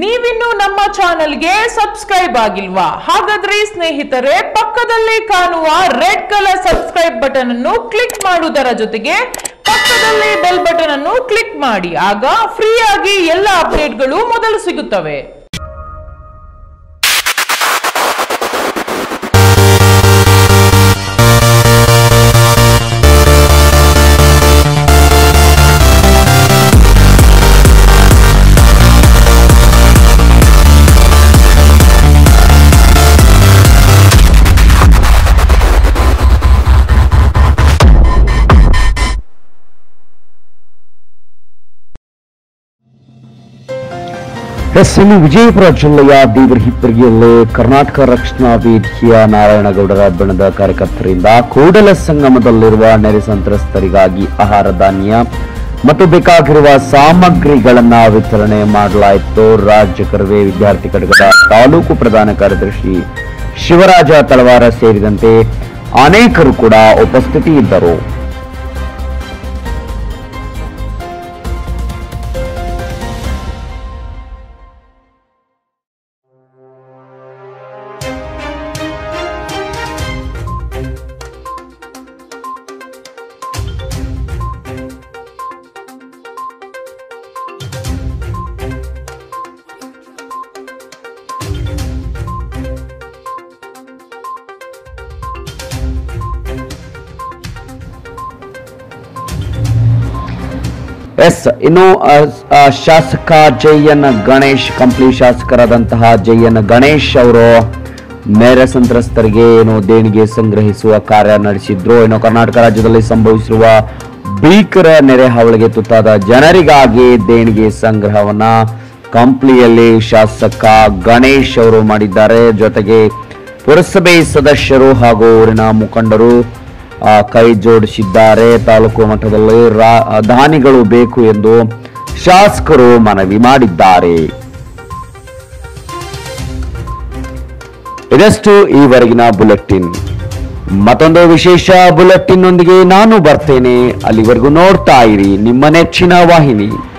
ನೀವಿನ್ನು ನಮ್ಮ ಚಾನೆಲ್ಗೆ ಸಬ್ಸ್ಕ್ರೈಬ್ ಆಗಿಲ್ವಾ ಹಾಗಾದ್ರೆ ಸ್ನೇಹಿತರೆ ಪಕ್ಕದಲ್ಲಿ ಕಾಣುವ ರೆಡ್ ಕಲರ್ ಸಬ್ಸ್ಕ್ರೈಬ್ ಬಟನ್ ಅನ್ನು ಕ್ಲಿಕ್ ಮಾಡುವುದರ ಜೊತೆಗೆ ಪಕ್ಕದಲ್ಲಿ ಬೆಲ್ ಬಟನ್ ಅನ್ನು ಕ್ಲಿಕ್ ಮಾಡಿ ಆಗ ಫ್ರೀ ಆಗಿ ಎಲ್ಲ ಅಪ್ಡೇಟ್ಗಳು ಮೊದಲು ಸಿಗುತ್ತವೆ ಎಸ್ ಇನ್ನು ವಿಜಯಪುರ ಜಿಲ್ಲೆಯ ದೇವರಹಿಪ್ಪರಿಗೆಯಲ್ಲಿ ಕರ್ನಾಟಕ ರಕ್ಷಣಾ ವೇದಿಕೆಯ ನಾರಾಯಣಗೌಡರ ಬಣದ ಕಾರ್ಯಕರ್ತರಿಂದ ಕೂಡಲ ಸಂಗಮದಲ್ಲಿರುವ ನೆರೆ ಸಂತ್ರಸ್ತರಿಗಾಗಿ ಆಹಾರ ಧಾನ್ಯ ಮತ್ತು ಬೇಕಾಗಿರುವ ಸಾಮಗ್ರಿಗಳನ್ನ ವಿತರಣೆ ಮಾಡಲಾಯಿತು ರಾಜ್ಯ ಕರವೇ ವಿದ್ಯಾರ್ಥಿ ಘಟಕದ ತಾಲೂಕು ಪ್ರಧಾನ ಕಾರ್ಯದರ್ಶಿ ಶಿವರಾಜ ತಳವಾರ ಸೇರಿದಂತೆ ಅನೇಕರು ಕೂಡ ಉಪಸ್ಥಿತಿ ಇದ್ದರು ಎಸ್ ಇನ್ನು ಆ, ಆ, ಶಾಸಕ ಜೆ ಎನ್ ಗಣೇಶ್ ಕಂಪ್ಲಿ ಶಾಸಕರಾದಂತಹ ಜೆ ಎನ್ ಗಣೇಶ್ ಅವರು ನೆರೆ ಸಂತ್ರಸ್ತರಿಗೆ ಏನು ದೇಣಿಗೆ ಸಂಗ್ರಹಿಸುವ ಕಾರ್ಯ ನಡೆಸಿದ್ರು ಏನು ಕರ್ನಾಟಕ ರಾಜ್ಯದಲ್ಲಿ ಸಂಭವಿಸಿರುವ ಭೀಕರ ನೆರೆ ಹಾವಳಿಗೆ ತುತ್ತಾದ ಜನರಿಗಾಗಿ ದೇಣಿಗೆ ಸಂಗ್ರಹವನ್ನ ಕಂಪ್ಲಿಯಲ್ಲಿ ಶಾಸಕ ಗಣೇಶ್ ಅವರು ಮಾಡಿದ್ದಾರೆ ಜೊತೆಗೆ ಪುರಸಭೆ ಸದಸ್ಯರು ಹಾಗೂ ಊರಿನ ಮುಖಂಡರು ಆ, ಕೈ ಜೋಡಿಸಿದ್ದಾರೆ ತಾಲೂಕು ಮಟ್ಟದಲ್ಲಿ ರಾ- ದಾನಿಗಳು ಬೇಕು ಎಂದು ಶಾಸಕರು ಮನವಿ ಮಾಡಿದ್ದಾರೆ ಇದಷ್ಟು ಈವರೆಗಿನ ಬುಲೆಟಿನ್ ಮತ್ತೊಂದು ವಿಶೇಷ ಬುಲೆಟಿನ್ ಒಂದಿಗೆ ನಾನು ಬರ್ತೇನೆ ಅಲ್ಲಿವರೆಗೂ ನೋಡ್ತಾ ಇರಿ ನಿಮ್ಮ ನೆಚ್ಚಿನ ವಾಹಿನಿ